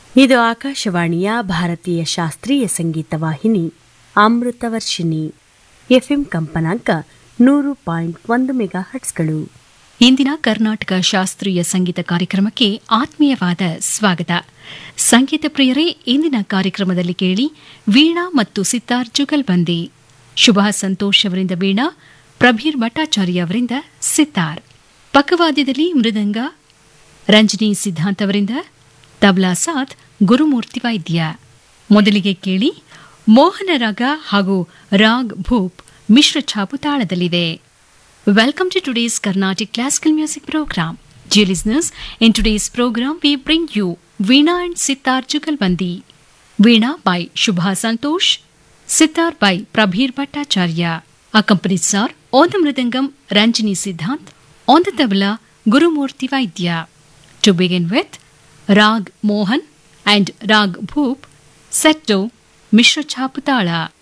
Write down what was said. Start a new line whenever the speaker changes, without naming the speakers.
ಇದು ಆಕಾಶವಾಣಿಯ ಭಾರತೀಯ ಶಾಸ್ತ್ರೀಯ ಸಂಗೀತ ವಾಹಿನಿ ಅಮೃತವರ್ಷಿಣಿ ಎಫ್ಎಂ ಕಂಪನಾಂಕ ನೂರು ಪಾಯಿಂಟ್ ಒಂದು ಮೆಗಾ ಹಟ್ಸ್ಗಳು
ಇಂದಿನ ಕರ್ನಾಟಕ ಶಾಸ್ತ್ರೀಯ ಸಂಗೀತ ಕಾರ್ಯಕ್ರಮಕ್ಕೆ ಆತ್ಮೀಯವಾದ ಸ್ವಾಗತ ಸಂಗೀತ ಪ್ರಿಯರೇ ಇಂದಿನ ಕಾರ್ಯಕ್ರಮದಲ್ಲಿ ಕೇಳಿ ವೀಣಾ ಮತ್ತು ಸಿತಾರ್ ಜುಗಲ್ಬಂದಿ ಶುಭಾ ಸಂತೋಷ್ ಅವರಿಂದ ವೀಣಾ ಪ್ರಭೀರ್ ಭಟ್ಟಾಚಾರ್ಯ ಅವರಿಂದ ಸಿತಾರ್ ಪಕ್ಕವಾದ್ಯದಲ್ಲಿ ಮೃದಂಗ ರಂಜನಿ ಸಿದ್ಧಾಂತ್ ಅವರಿಂದ ತಬ್ಲಾ ಸಾಥ್ ಗುರುಮೂರ್ತಿ ವೈದ್ಯ ಮೊದಲಿಗೆ ಕೇಳಿ ಮೋಹನ ರಾಗ ಹಾಗೂ ರಾಗ್ ಭೂಪ್ ಮಿಶ್ರ ಛಾಪು ತಾಳದಲ್ಲಿದೆ Welcome to today's Carnatic Classical Music Program. Dear listeners, in today's program we bring you Veena and Sitar Jugalbandi. Veena by Shubha Santosh, Sitar by Prabhir Bhattacharya. Accompanies are on the Mridangam Ranjini Siddhant, on the tabla Gurumurti Vaidya. To begin with, Rag Mohan and Rag Bhoop, set to Mishra Chaputala.